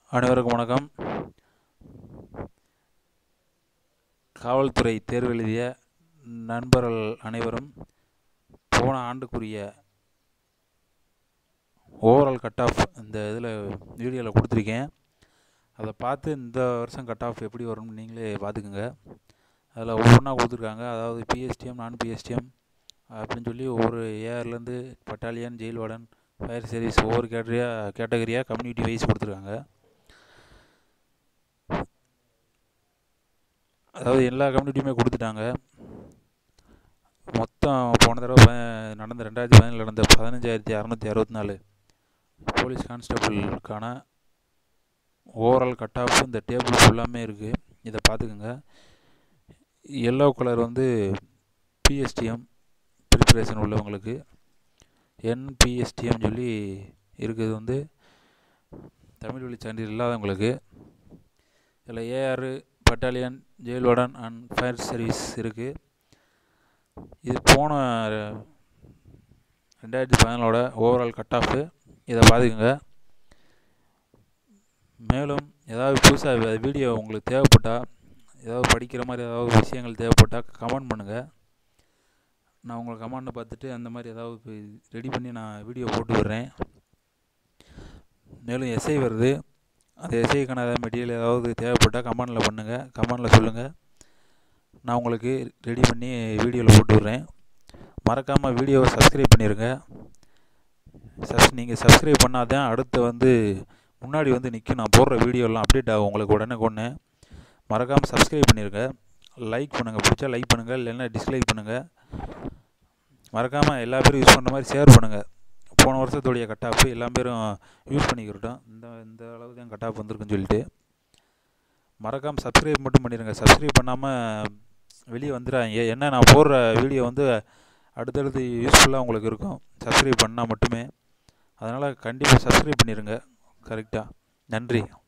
அனைவருக்கும் வணக்கம் காவல்துறை தேர்வு எழுதிய நண்பர்கள் அனைவரும் போன ஆண்டுக்குரிய ஓவரால் கட் ஆஃப் இந்த இதில் வீடியோவில் கொடுத்துருக்கேன் அதை பார்த்து இந்த வருஷம் கட் ஆஃப் எப்படி வரும்னு நீங்களே பார்த்துக்குங்க அதில் ஒவ்வொன்றா கொடுத்துருக்காங்க அதாவது பிஎஸ்டிஎம் நான் பிஎஸ்டிஎம் அப்படின்னு சொல்லி ஒவ்வொரு ஏஆர்லேருந்து battalion jail warden fire service ஒவ்வொரு கேட்டரியாக கேட்டகரியாக கம்யூனிட்டி வைஸ் கொடுத்துருக்காங்க அதாவது எல்லா கம்யூனிட்டியுமே கொடுத்துட்டாங்க மொத்தம் போன தடவை ப- நடந்த ரெண்டாயிரத்தி பதினேழு நடந்த பதினஞ்சாயிரத்தி அறநூற்றி அறுபத்தி நாலு போலீஸ் கான்ஸ்டபிளுக்கான ஓவரால் கட் ஆஃப் இந்த டேபிள் ஃபுல்லாமே இருக்குது இதை பார்த்துக்குங்க எல்லோ கலர் வந்து பிஎஸ்டிஎம் ப்ரிப்பரேஷன் உள்ளவங்களுக்கு என்பிஎஸ்டிஎம் சொல்லி இருக்குது வந்து தமிழ் வழி சான்றிதழ் இல்லாதவங்களுக்கு இதில் AR battalion jail warden and fire service இருக்குது இது போன ரெண்டாயிரத்தி பதினாலோட ஓவரால் கட் ஆஃபு இதை பார்த்துக்குங்க மேலும் ஏதாவது புதுசாக வீடியோ உங்களுக்கு தேவைப்பட்டால் ஏதாவது படிக்கிற மாதிரி ஏதாவது விஷயங்கள் தேவைப்பட்டால் கமெண்ட் பண்ணுங்கள் நான் உங்களை கமெண்டை பார்த்துட்டு அந்த மாதிரி ஏதாவது ரெடி பண்ணி நான் வீடியோ போட்டு விடுறேன் மேலும் எஸ்ஐ வருது அந்த எஸ்ஐக்கான ஏதாவது மெட்டீரியல் ஏதாவது தேவைப்பட்டால் கமெண்டில் பண்ணுங்கள் கமெண்டில் சொல்லுங்கள் நான் உங்களுக்கு ரெடி பண்ணி வீடியோவில் போட்டு விட்றேன் மறக்காமல் வீடியோவை சப்ஸ்கிரைப் பண்ணிடுங்க சப்ஸ் நீங்கள் சப்ஸ்கிரைப் பண்ணால் தான் அடுத்து வந்து முன்னாடி வந்து நிற்கும் நான் போடுற வீடியோலாம் அப்டேட் ஆகும் உங்களுக்கு உடனே கொண்டு மறக்காமல் சப்ஸ்கிரைப் பண்ணிடுங்க லைக் பண்ணுங்கள் பிடிச்சா லைக் பண்ணுங்கள் இல்லைன்னா டிஸ்லைக் பண்ணுங்கள் மறக்காமல் எல்லா பேரும் யூஸ் பண்ணுற மாதிரி ஷேர் பண்ணுங்கள் போன வருஷத்துடைய கட் ஆஃப் எல்லா பேரும் யூஸ் பண்ணிக்கிறட்டும் இந்த இந்த அளவு தான் கட் ஆஃப் வந்திருக்குன்னு சொல்லிட்டு மறக்காமல் சப்ஸ்கிரைப் மட்டும் பண்ணிடுங்க சப்ஸ்கிரைப் பண்ணாமல் வெளியே வந்துடாதீங்க ஏன்னா நான் போடுற வீடியோ வந்து அடுத்தடுத்து யூஸ்ஃபுல்லாக உங்களுக்கு இருக்கும் சப்ஸ்கிரைப் பண்ணால் மட்டுமே அதனால் கண்டிப்பாக சப்ஸ்கிரைப் பண்ணிடுங்க கரெக்டாக நன்றி